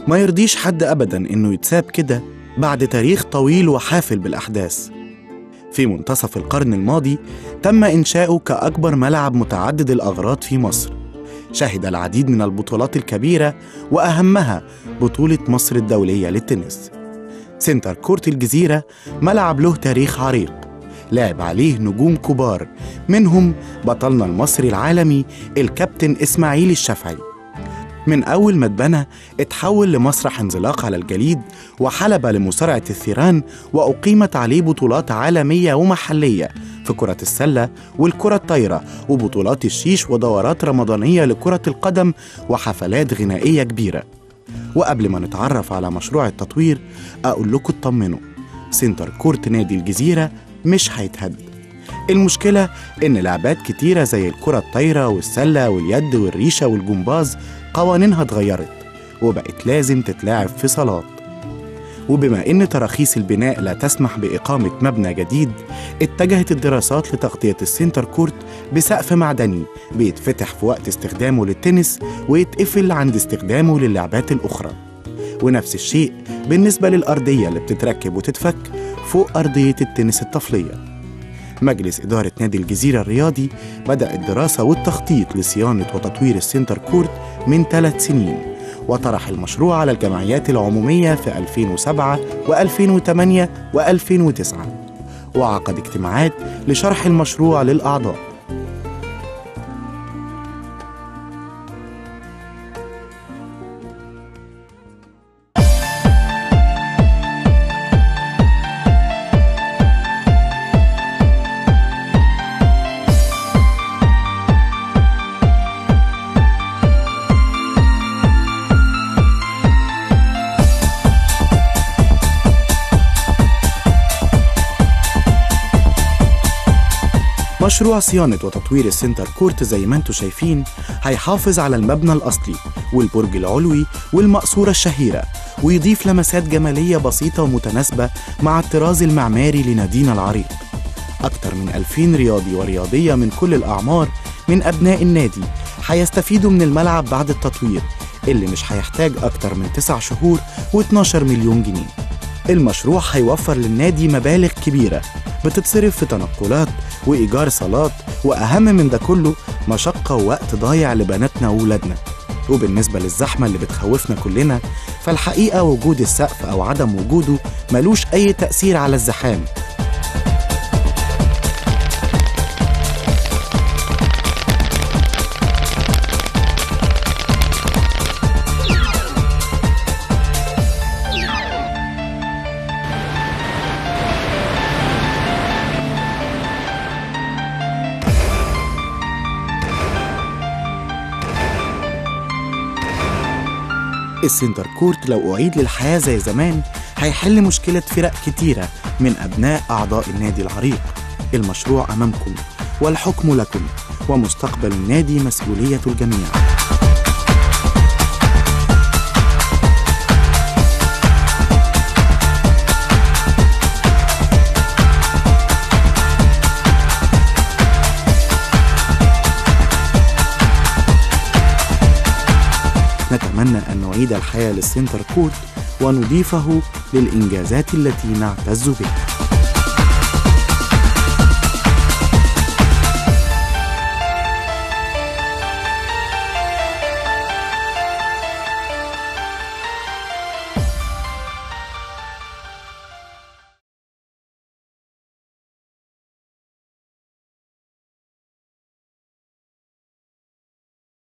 ما يرضيش حد أبدا إنه يتساب كده بعد تاريخ طويل وحافل بالأحداث في منتصف القرن الماضي تم إنشاؤه كأكبر ملعب متعدد الأغراض في مصر شهد العديد من البطولات الكبيرة وأهمها بطولة مصر الدولية للتنس سنتر كورت الجزيرة ملعب له تاريخ عريق لعب عليه نجوم كبار منهم بطلنا المصري العالمي الكابتن إسماعيل الشافعي من أول ما اتبنى اتحول لمسرح انزلاق على الجليد وحلبة لمصارعة الثيران وأقيمت عليه بطولات عالمية ومحلية في كرة السلة والكرة الطايرة وبطولات الشيش ودورات رمضانية لكرة القدم وحفلات غنائية كبيرة وقبل ما نتعرف على مشروع التطوير أقول لكم اطمنوا سنتر كورت نادي الجزيرة مش هيتهد المشكلة إن لعبات كتيرة زي الكرة الطايرة والسلة واليد والريشة والجمباز قوانينها اتغيرت وبقت لازم تتلعب في صالات وبما إن تراخيص البناء لا تسمح بإقامة مبنى جديد اتجهت الدراسات لتغطية السنتر كورت بسقف معدني بيتفتح في وقت استخدامه للتنس ويتقفل عند استخدامه للعبات الأخرى ونفس الشيء بالنسبة للأرضية اللي بتتركب وتتفك فوق أرضية التنس الطفلية مجلس إدارة نادي الجزيرة الرياضي بدأ الدراسة والتخطيط لصيانة وتطوير السنتر كورت من ثلاث سنين وطرح المشروع على الجمعيات العمومية في 2007 و2008 و2009 وعقد اجتماعات لشرح المشروع للأعضاء مشروع صيانة وتطوير السنتر كورت زي ما انتم شايفين هيحافظ على المبنى الأصلي والبرج العلوي والمقصورة الشهيرة ويضيف لمسات جمالية بسيطة ومتناسبة مع الطراز المعماري لنادينا العريق أكثر من 2000 رياضي ورياضية من كل الأعمار من أبناء النادي هيستفيدوا من الملعب بعد التطوير اللي مش هيحتاج أكتر من 9 شهور و12 مليون جنيه المشروع هيوفر للنادي مبالغ كبيرة بتتصرف في تنقلات وإيجار صالات وأهم من ده كله مشقة ووقت ضايع لبناتنا وولادنا وبالنسبة للزحمة اللي بتخوفنا كلنا فالحقيقة وجود السقف أو عدم وجوده ملوش أي تأثير على الزحام السنتر كورت لو أعيد للحياة زي زمان هيحل مشكلة فرق كتيرة من أبناء أعضاء النادي العريق المشروع أمامكم والحكم لكم ومستقبل النادي مسؤولية الجميع نتمنى أن نعيد الحياة للسنتر كورت ونضيفه للإنجازات التي نعتز بها